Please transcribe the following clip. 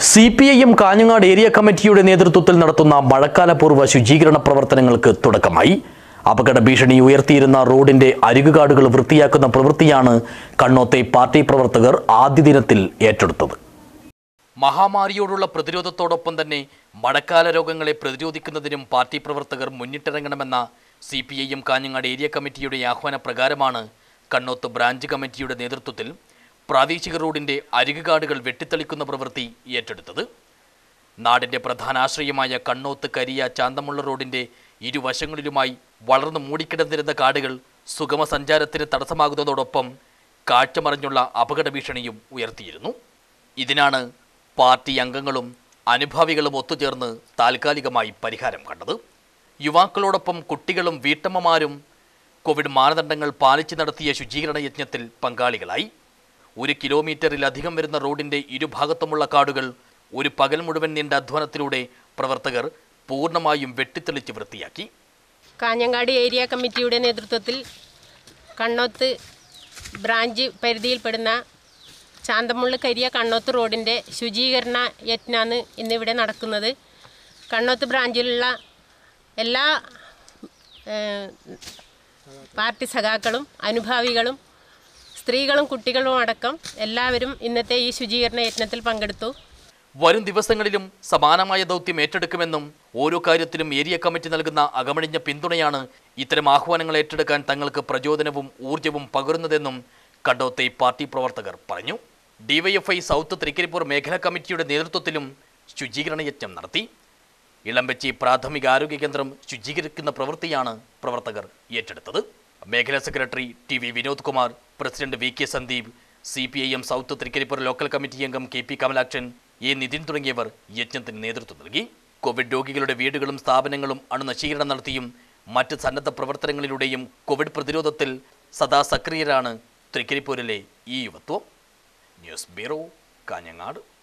C P I M Kanhangad area കമ്മിറ്റിയുടെ നേതൃത്വത്തിൽ നടത്തുന്ന മഴക്കാലപൂർവ്വ ശുചീകരണ പ്രവർത്തനങ്ങൾക്ക് തുടക്കമായി അപകട ഭീഷണി ഉയർത്തിയിരുന്ന റോഡിന്റെ അരികുകാടുകൾ വൃത്തിയാക്കുന്ന പ്രവൃത്തിയാണ് കണ്ണോത്തെ പാർട്ടി പ്രവർത്തകർ ആദ്യ ദിനത്തിൽ ഏറ്റെടുത്തത് മഹാമാരിയോടുള്ള പ്രതിരോധത്തോടൊപ്പം തന്നെ മഴക്കാല രോഗങ്ങളെ പ്രതിരോധിക്കുന്നതിനും പാർട്ടി പ്രവർത്തകർ മുന്നിട്ടിറങ്ങണമെന്ന C P I M Kanhangad area കമ്മിറ്റിയുടെ ആഹ്വാന പ്രകാരമാണ് കണ്ണോത്ത് ബ്രാഞ്ച് കമ്മിറ്റിയുടെ നേതൃത്വത്തിൽ പ്രാദേശിക റോഡിന്റെ അരികുകാടുകൾ വെട്ടിത്തെളിക്കുന്ന പ്രവൃത്തി ഏറ്റെടുത്തത് നാടിന്റെ പ്രധാന ആശ്രയമായ കണ്ണോത്ത് കരിയ ചാന്തമുള്ള റോഡിന്റെ ഇരുവശങ്ങളിലുമായി വളർന്നു മൂടിക്കിടന്നിരുന്ന കാടുകൾ സുഗമ സഞ്ചാരത്തിന് തടസ്സമാകുന്നതോടൊപ്പം കാഴ്ചമറിഞ്ഞുള്ള അപകട ഭീഷണിയും ഉയർത്തിയിരുന്നു ഇതിനാണ് പാർട്ടി അംഗങ്ങളും അനുഭാവികളും ഒത്തുചേർന്ന് താൽക്കാലികമായി പരിഹാരം കണ്ടത് യുവാക്കളോടൊപ്പം കുട്ടികളും വീട്ടമ്മമാരും കോവിഡ് മാനദണ്ഡങ്ങൾ പാലിച്ച് നടത്തിയ ശുചീകരണ യജ്ഞത്തിൽ പങ്കാളികളായി ഒരു കിലോമീറ്ററിലധികം വരുന്ന റോഡിന്റെ ഇരുഭാഗത്തുമുള്ള കാടുകൾ ഒരു പകൽ മുഴുവൻ നീണ്ട അധ്വാനത്തിലൂടെ പ്രവർത്തകർ പൂർണ്ണമായും വെട്ടിത്തെളിച്ച് വൃത്തിയാക്കി കാഞ്ഞങ്ങാട് ഏരിയ കമ്മിറ്റിയുടെ നേതൃത്വത്തിൽ കണ്ണോത്ത് ബ്രാഞ്ച് പരിധിയിൽപ്പെടുന്ന ചാന്തമുള്ള് കരിയ കണ്ണോത്ത് റോഡിൻ്റെ ശുചീകരണ യജ്ഞാണ് ഇന്നിവിടെ നടക്കുന്നത് കണ്ണോത്ത് ബ്രാഞ്ചിലുള്ള എല്ലാ ഏഹ്, പാർട്ടി സഖാക്കളും അനുഭാവികളും സ്ത്രീകളും കുട്ടികളും അടക്കം എല്ലാവരും ഇന്നത്തെ ഈ ശുചീകരണ യജ്ഞത്തിൽ പങ്കെടുത്തു വരും ദിവസങ്ങളിലും സമാനമായ ദൗത്യം ഏറ്റെടുക്കുമെന്നും ഓരോ കാര്യത്തിലും ഏരിയ കമ്മിറ്റി നൽകുന്ന അകമഴിഞ്ഞ പിന്തുണയാണ് ഇത്തരം ആഹ്വാനങ്ങൾ ഏറ്റെടുക്കാൻ തങ്ങൾക്ക് പ്രചോദനവും ഊർജവും പകരുന്നതെന്നും കണ്ടോത്തെ പാർട്ടി പ്രവർത്തകർ പറഞ്ഞു ഡിവൈഎഫ്ഐ സൗത്ത് തൃക്കരിപ്പൂർ മേഖലാ കമ്മിറ്റിയുടെ നേതൃത്വത്തിലും ശുചീകരണ യജ്ഞം നടത്തി ഇളമ്പച്ചി പ്രാഥമിക ആരോഗ്യ കേന്ദ്രം ശുചീകരിക്കുന്ന പ്രവൃത്തിയാണ് പ്രവർത്തകർ ഏറ്റെടുത്തത് മേഖലാ secretary T V Vinod Kumar president V K Sandeep C P I M south Thrikaripur local committee അംഗം K P Kamalakshan A Nithin തുടങ്ങിയവർ യജ്ഞത്തിന് നേതൃത്വം നൽകി കോവിഡ് രോഗികളുടെ വീടുകളും സ്ഥാപനങ്ങളും അണുനശീകരണം നടത്തിയും മറ്റ് സന്നദ്ധ പ്രവർത്തനങ്ങളിലൂടെയും കോവിഡ് പ്രതിരോധത്തിൽ സദാ സക്രിയരാണ് തൃക്കരിപ്പൂരിലെ ഈ യുവത്വം ന്യൂസ് ബ്യൂറോ കാഞ്ഞങ്ങാട്